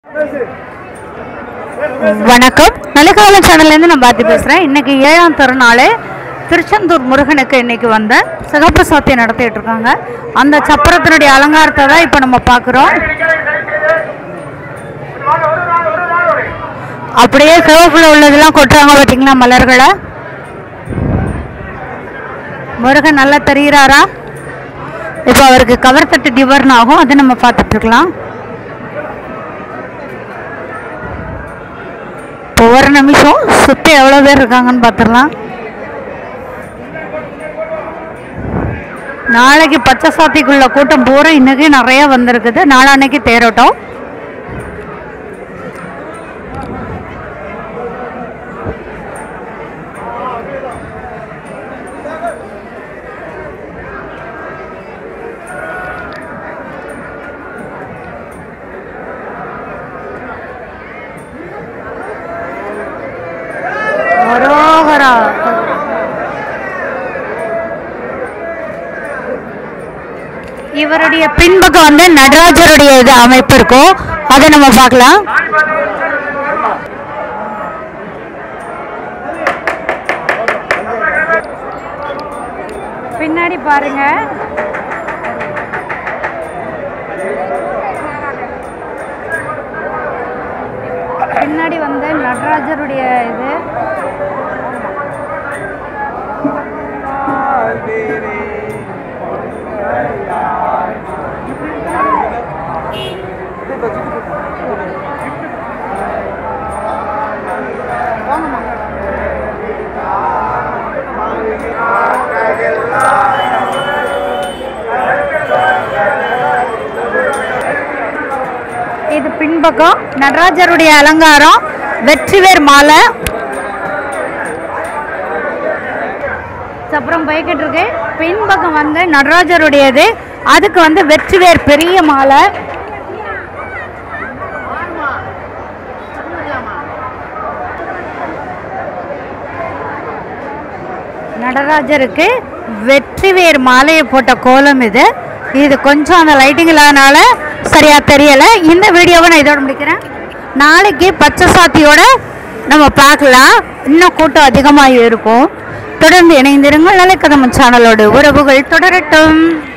வணக்கம் நலிகாலம் சேனல்லேருந்து நான் பாத்தி பேசுகிறேன் இன்னைக்கு ஏழாம் திருநாள் திருச்செந்தூர் முருகனுக்கு இன்னைக்கு வந்த சிகப்பு சாத்தி நடத்திட்டு இருக்காங்க அந்த சப்பரத்தினுடைய அலங்காரத்தை தான் இப்போ நம்ம பார்க்குறோம் அப்படியே சிவப்புல உள்ளதெல்லாம் கொட்டுறாங்க பார்த்தீங்களா மலர்களை முருகன் நல்லா தெரிகிறாரா இப்போ அவருக்கு கவர் தட்டு டிவர்ன் ஆகும் அதை நம்ம பார்த்துட்டு இருக்கலாம் இப்போ ஒரு நிமிஷம் சுற்றி எவ்வளோ பேர் இருக்காங்கன்னு பார்த்துடலாம் நாளைக்கு பச்சை சாத்திக்குள்ள கூட்டம் பூரா இன்னைக்கு நிறைய வந்திருக்குது நாளான்னைக்கு தேரோட்டம் அரோகரா இவருடைய பின்பக்கம் வந்து நடராஜருடைய இது அமைப்பு இருக்கும் அதை நம்ம பார்க்கலாம் பின்னாடி பாருங்க பின்னாடி வந்து நடராஜருடைய இது இது பின்பக்கம் நடராஜருடைய அலங்காரம் வெற்றிவேர் மாலை அப்புறம் போய்கிட்டு இருக்கு பின்பக்கம் வந்து நடராஜருடையது அதுக்கு வந்து வெற்றிவேர் பெரிய மாலை நடராஜருக்கு வெற்றிவேர் மாலையை போட்ட கோலம் இது இது கொஞ்சம் அந்த லைட்டிங் இல்லாதனால சரியா தெரியல இந்த வீடியோவை நான் இதோட முடிக்கிறேன் நாளைக்கு பச்சை சாத்தியோட நம்ம பார்க்கலாம் இன்னும் கூட்டம் அதிகமாக இருக்கும் தொடர்ந்து இணைந்திருங்கள் நிலைக்கதம் சேனலோடு உறவுகள் தொடரட்டும்